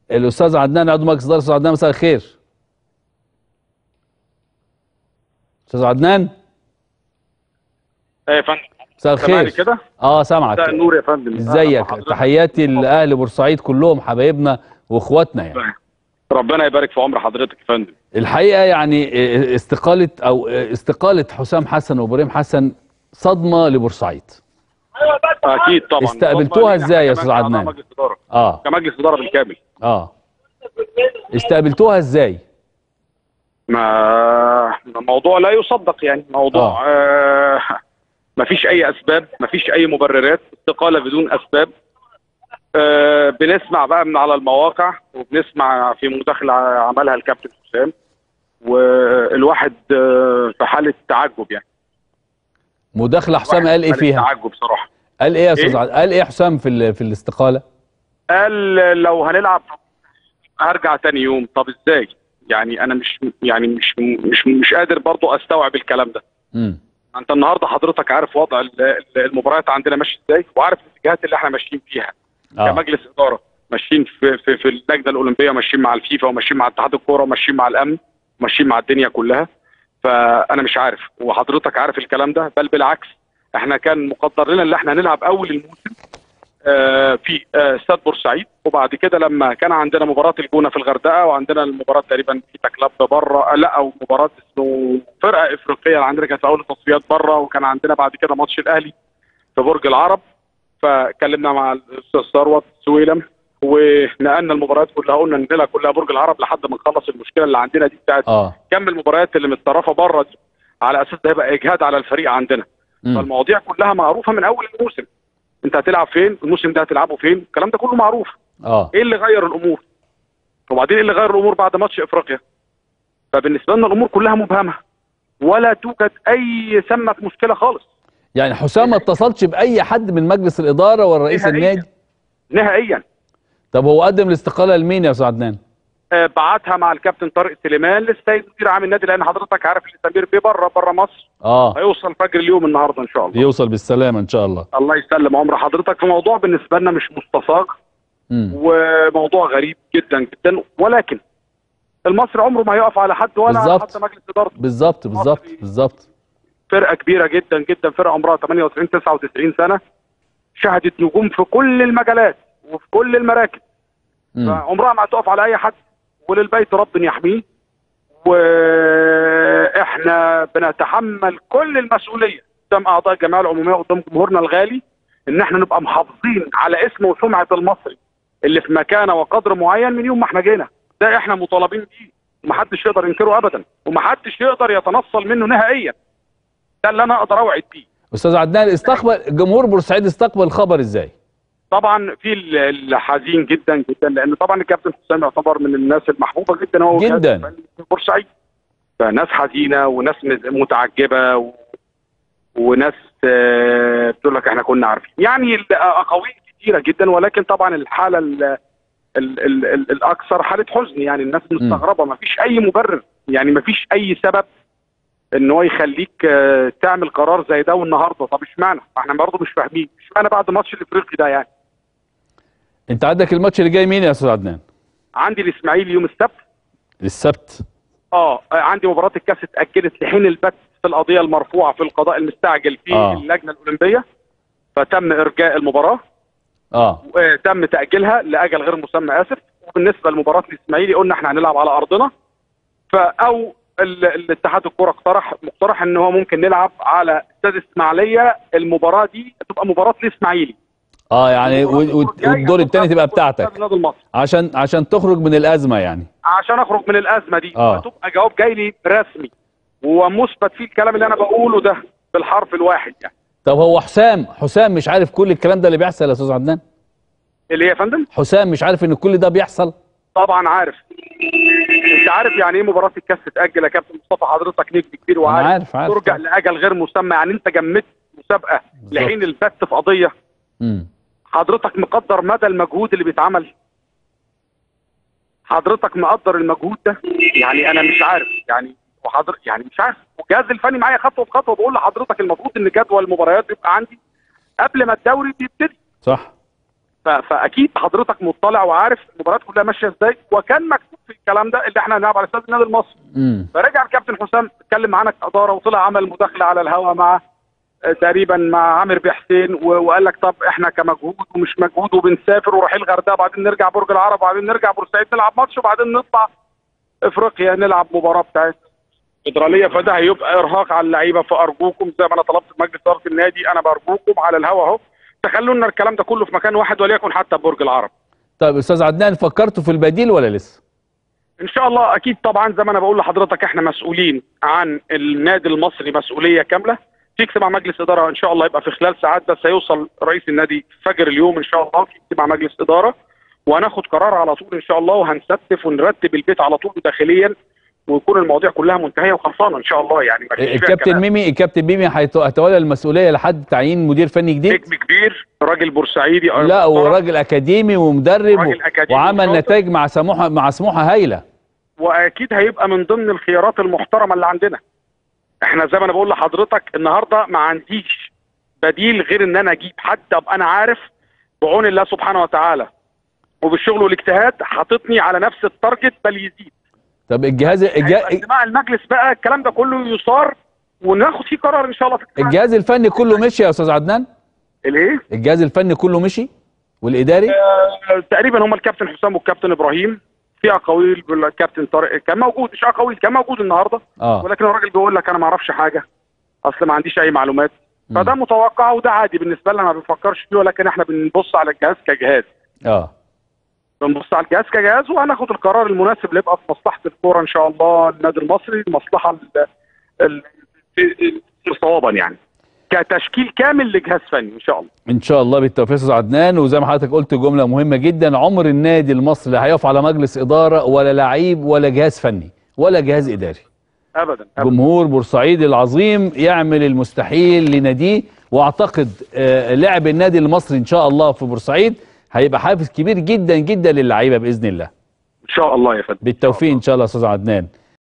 الاستاذ عدنان عضو مجلس اداره استاذ عدنان مساء الخير استاذ عدنان ايه يا فندم مساء سامعني الخير كده اه سامعك مساء النور يا فندم ازيك أهلا بحضرتك. تحياتي لاهل بورسعيد كلهم حبايبنا واخواتنا يعني ربنا يبارك في عمر حضرتك يا فندم الحقيقه يعني استقاله او استقاله حسام حسن وابراهيم حسن صدمه لبورسعيد اكيد طبعا استقبلتوها ازاي يا أستاذ كمان عدنان؟ كمجلس اداره اه كمجلس اداره بالكامل اه استقبلتوها ازاي ما موضوع لا يصدق يعني موضوع آه ما فيش اي اسباب ما فيش اي مبررات استقاله بدون اسباب آه بنسمع بقى من على المواقع وبنسمع في مداخله عملها الكابتن حسام والواحد آه في حاله تعجب يعني مداخله حسام قال ايه حالة فيها تعجب صراحه قال ايه يا استاذ إيه؟ عد- قال ايه حسام في ال- في الاستقاله قال لو هنلعب هرجع تاني يوم طب ازاي يعني انا مش يعني مش مش مش قادر برضو استوعب الكلام ده امم انت النهارده حضرتك عارف وضع ال- ال- المباريات عندنا ماشي ازاي وعارف الاتجاهات اللي احنا ماشيين فيها اه كمجلس اداره ماشيين في في, في اللجنه الاولمبيه وماشيين مع الفيفا وماشيين مع اتحاد الكوره وماشيين مع الامن وماشيين مع الدنيا كلها فانا مش عارف وحضرتك عارف الكلام ده بل بالعكس احنا كان مقدر لنا ان احنا هنلعب اول الموسم آه، في آه، استاد بورسعيد وبعد كده لما كان عندنا مباراه الجونه في الغردقه وعندنا المباراه تقريبا في كلاب بره لا او مباراه اسمه فرقه افريقيه اللي عندنا كانت في اول التصفيات بره وكان عندنا بعد كده ماتش الاهلي في برج العرب فكلمنا مع الاستاذ ثروت سويلم ونقلنا المباريات كلها قلنا ننقلها كلها برج العرب لحد ما نخلص المشكله اللي عندنا دي بتاعت اه كم المباريات اللي متطرفه بره دي على اساس ده هيبقى اجهاد على الفريق عندنا مم. فالمواضيع كلها معروفه من اول الموسم انت هتلعب فين الموسم ده هتلعبه فين الكلام ده كله معروف اه ايه اللي غير الامور وبعدين ايه اللي غير الامور بعد ماتش افريقيا فبالنسبه لنا الامور كلها مبهمه ولا توجد اي سمه مشكله خالص يعني حسام ما اتصلش باي حد من مجلس الاداره ولا رئيس نهائياً. النادي نهائيا طب هو قدم الاستقاله لمين يا استاذ عدنان آه، بعتها مع الكابتن طارق سليمان للسيد مدير عام النادي لان حضرتك عارف ان سمير بيه بره بره مصر اه هيوصل فجر اليوم النهارده ان شاء الله يوصل بالسلامه ان شاء الله الله يسلم عمر حضرتك في موضوع بالنسبه لنا مش مستساغ امم وموضوع غريب جدا جدا ولكن المصري عمره ما هيقف على حد ولا على بالظبط. حتى مجلس ادارته بالظبط بالظبط بالظبط فرقه كبيره جدا جدا فرقه عمرها 98 99 سنه شهدت نجوم في كل المجالات وفي كل المراكز مم. فعمرها ما هتقف على اي حد وللبيت رب يحميه واحنا بنتحمل كل المسؤوليه قدام اعضاء الجمعيه العموميه قدام جمهورنا الغالي ان احنا نبقى محافظين على اسم وسمعه المصري اللي في مكانه وقدر معين من يوم ما احنا جينا ده احنا مطالبين بيه ومحدش يقدر ينكره ابدا ومحدش يقدر يتنصل منه نهائيا ده اللي انا اقدر اوعد بيه استاذ عدنان استقبل جمهور بورسعيد استقبل الخبر ازاي طبعا في ال- الحزين جدا جدا لان طبعا الكابتن حسام يعتبر من الناس المحبوبه جدا هو جداً. والجهاز الفني في بورسعيد فناس حزينه وناس مز- متعجبه و... وناس آه، بتقول لك احنا كنا عارفين يعني ال- اقاويل كتيره جدا ولكن طبعا الحاله ال... ال... ال... ال... الاكثر حاله حزن يعني الناس مستغربه ما فيش اي مبرر يعني ما فيش اي سبب ان هو يخليك آه، تعمل قرار زي ده والنهارده طب اشمعنى؟ احنا برضه مش فاهمين اشمعنى بعد ماتش الافريقي ده يعني انت عندك الماتش اللي جاي مين يا استاذ عدنان عندي الاسماعيلي يوم السبت السبت اه عندي مباراه الكاس اتاجلت لحين البت في القضيه المرفوعه في القضاء المستعجل في آه. آه. اللجنه الاولمبيه فتم ارجاء المباراه اه وتم تاجيلها لاجل غير مسمى اسف وبالنسبه لمباراه الاسماعيلي قلنا احنا هنلعب على ارضنا فاو ال- الاتحاد الكره اقترح مقترح ان هو ممكن نلعب على استاد اسماعيليه المباراه دي تبقى مباراه الاسماعيلي اه يعني و- المباراة و- الجاية والدور الثاني تبقى استاد بتاعتك النادي المصري عشان عشان تخرج من الازمه يعني عشان اخرج من الازمه دي آه. فتبقى جواب جاي لي رسمي ومثبت فيه الكلام اللي انا بقوله ده بالحرف الواحد يعني طب هو حسام حسام مش عارف كل الكلام ده اللي بيحصل يا استاذ عدنان اللي هي يا فندم حسام مش عارف ان كل ده بيحصل طبعا عارف انت عارف يعني ايه مباراه الكاس تتاجل يا كابتن مصطفى حضرتك نجم كبير وعارف عارف- عارف. ترجع لاجل غير مسمى يعني انت جمدت مسابقه بالظبط. لحين البت في قضيه امم حضرتك مقدر مدى المجهود اللي بيتعمل حضرتك مقدر المجهود ده يعني انا مش عارف يعني وحضر يعني مش عارف والجهاز الفني معايا خطوه بخطوه بقول لحضرتك المفروض ان جدول المباريات بيبقى عندي قبل ما الدوري بيبتدي صح ف- فاكيد حضرتك مطلع وعارف المباريات كلها ماشيه ازاي وكان مكتوب في الكلام ده اللي احنا هنلعب على استاد النادي المصري امم فرجع الكابتن حسام اتكلم معانا كاداره وطلع عمل مداخله على الهوا مع آه، تقريبا مع عامر بحسين و- وقال لك طب احنا كمجهود ومش مجهود وبنسافر ورايحين الغردقه بعدين نرجع برج العرب وبعدين نرجع بورسعيد نلعب ماتش وبعدين نطلع افريقيا نلعب مباراه بتاعت فدراليه فده هيبقى ارهاق على اللعيبه فارجوكم زي ما انا طلبت في مجلس اداره النادي انا برجوكم على الهوا اهو تخلوا لنا الكلام ده كله في مكان واحد وليكن حتى برج العرب طيب استاذ عدنان فكرتوا في البديل ولا لسه ان شاء الله اكيد طبعا زي ما انا بقول لحضرتك احنا مسؤولين عن النادي المصري مسؤوليه كامله في اجتماع مجلس اداره ان شاء الله يبقى في خلال ساعات بس هيوصل رئيس النادي فجر اليوم ان شاء الله في اجتماع مجلس اداره وهناخد قرار على طول ان شاء الله وهنستف ونرتب البيت على طول داخليا ويكون المواضيع كلها منتهيه وخلصانه ان شاء الله يعني ما فيش فيها الكابتن كلام. ميمي الكابتن ميمي هيت- هيتولى المسؤوليه لحد تعيين مدير فني جديد نجم كبير راجل بورسعيدي لا محترم. وراجل اكاديمي ومدرب راجل أكاديمي وعمل وشاطر. نتائج مع سموحه مع سموحه هايله واكيد هيبقى من ضمن الخيارات المحترمه اللي عندنا احنا زي ما انا بقول لحضرتك النهارده ما عنديش بديل غير ان انا اجيب حد ابقى انا عارف بعون الله سبحانه وتعالى وبالشغل والاجتهاد حاططني على نفس التارجت بل يزيد طب الجهاز هيبقى الجهاز, اجتماع المجلس بقى الكلام ده كله يصار وناخد فيه قرار ان شاء الله في اجتماع الجهاز الفني كله مشي يا استاذ عدنان الايه الجهاز الفني كله مشي والاداري آه، تقريبا هم الكابتن حسام والكابتن ابراهيم في اقاويل بالكابتن طارق كان موجود مش اقاويل كان موجود النهارده اه ولكن الراجل بيقول لك انا ما اعرفش حاجه اصل ما عنديش اي معلومات مم. فده متوقع وده عادي بالنسبه لنا ما بنفكرش فيه ولكن احنا بنبص على الجهاز كجهاز اه بنبص على الجهاز كجهاز وهناخد القرار المناسب اللي يبقى في مصلحه الكوره ان شاء الله النادي المصري المصلحه ال- ال- في- في صوابا يعني كتشكيل كامل لجهاز فني ان شاء الله ان شاء الله بالتوفيق يا استاذ عدنان وزي ما حضرتك قلت جمله مهمه جدا عمر النادي المصري لا هيقف على مجلس اداره ولا لعيب ولا جهاز فني ولا جهاز اداري ابدا, أبداً. جمهور بورسعيد العظيم يعمل المستحيل لناديه واعتقد آه، لعب النادي المصري ان شاء الله في بورسعيد هيبقى حافز كبير جدا جدا للعيبه باذن الله ان شاء الله يا فندم بالتوفيق ان شاء الله يا استاذ عدنان